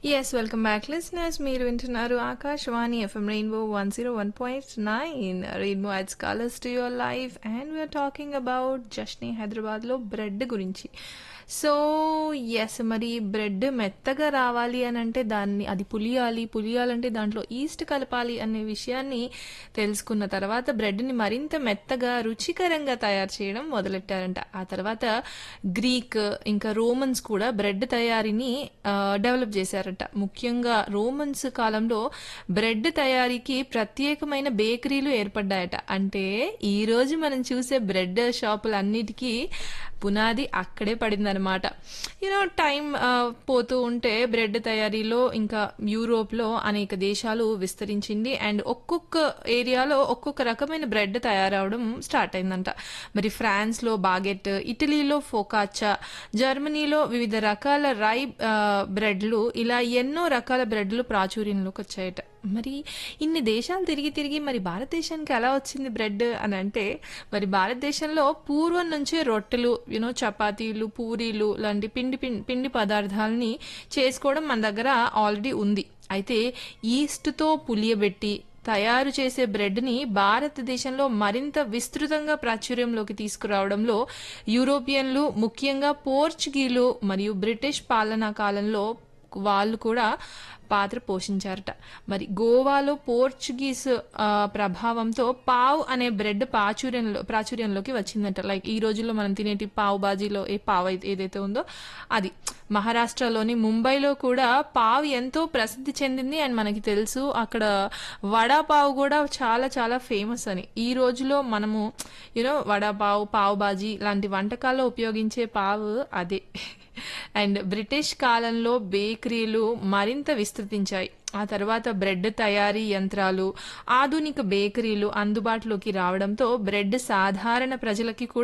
yes welcome back listeners మీరు వింటున్నారు Akashvani FM rainbow one zero one point nine rainbow adds colours to your life and we are talking about జస్ని హైదరాబాద్లో bread గురించి so yes మరి bread మెత్తగా రావాలి అని అంటే దాన్ని అది పులియాలి పులియాలంటే దాంట్లో ఈస్ట్ కలపాలి అనే విషయాన్ని తెలుసుకున్న తర్వాత బ్రెడ్ని మరింత మెత్తగా రుచికరంగా తయారు చేయడం మొదలెట్టారంట ఆ తర్వాత గ్రీక్ ఇంకా రోమన్స్ కూడా బ్రెడ్ తయారీని ఆ, డెవలప్ చేశారట ముఖ్యంగా రోమన్స్ కాలంలో బ్రెడ్ తయారీకి ప్రత్యేకమైన బేకరీలు ఏర్పడ్డాయట అంటే ఈ రోజు మనం చూసే బ్రెడ్ షాపులన్నిటికీ పునాది అక్కడే పడిందనమాట యూనో టైం పోతూ ఉంటే బ్రెడ్ తయారీలో ఇంకా యూరోప్లో అనేక దేశాలు విస్తరించింది అండ్ ఒక్కొక్క ఏరియాలో ఒక్కొక్క రకమైన బ్రెడ్ తయారవడం స్టార్ట్ అయిందంట మరి ఫ్రాన్స్లో బాగెట్ ఇటలీలో ఫోకాచా జర్మనీలో వివిధ రకాల రై ఆ, బ్రెడ్లు ఇలా ఎన్నో రకాల బ్రెడ్లు ప్రాచుర్యంలోకి వచ్చాయట మరి ఇన్ని దేశాలు తిరిగి తిరిగి మరి భారతదేశానికి ఎలా వచ్చింది బ్రెడ్ అని అంటే మరి భారతదేశంలో పూర్వం నుంచే రొట్టెలు యూనో చపాతీలు పూరీలు లాంటి పిండి పిం- పిండి పదార్థాలని చేసుకోవడం మన దగ్గర ఆల్రెడీ ఉంది అయితే ఈస్ట్తో పులియబెట్టి తయారు చేసే బ్రెడ్ని భారతదేశంలో మరింత విస్తృతంగా ప్రాచుర్యంలోకి తీసుకురావడంలో యూరోపియన్లు ముఖ్యంగా పోర్చుగీలు మరియు బ్రిటిష్ పాలనా కాలంలో వాళ్ళు కూడా పాత్ర పోషించారట మరి గోవాలో పోర్చుగీస్ ఆ, ప్రభావంతో పావ్ అనే బ్రెడ్ ప్రాచుర్యంలో ప్రాచుర్యంలోకి వచ్చిందంట లైక్ ఈ రోజుల్లో మనం తినేటి పావ్ బాజీలో ఏ పావ్ అయితే ఏదైతే ఉందో అది మహారాష్ట్రలోని ముంబైలో కూడా పావ్ ఎంతో ప్రసిద్ధి చెందింది అండ్ మనకి తెలుసు అక్కడ వడా పావ్ కూడా చాలా చాలా ఫేమస్ అని ఈ రోజులో మనము యూనో వడా పావ్ పావ్ బాజీ లాంటి వంటకాల్లో ఉపయోగించే పావు అదే అండ్ బ్రిటిష్ కాలంలో బేకరీలు మరింత విస్తృతించాయి ఆ తర్వాత బ్రెడ్ తయారీ యంత్రాలు ఆధునిక బేకరీలు అందుబాటులోకి రావడంతో బ్రెడ్ సాధారణ ప్రజలకి కూడా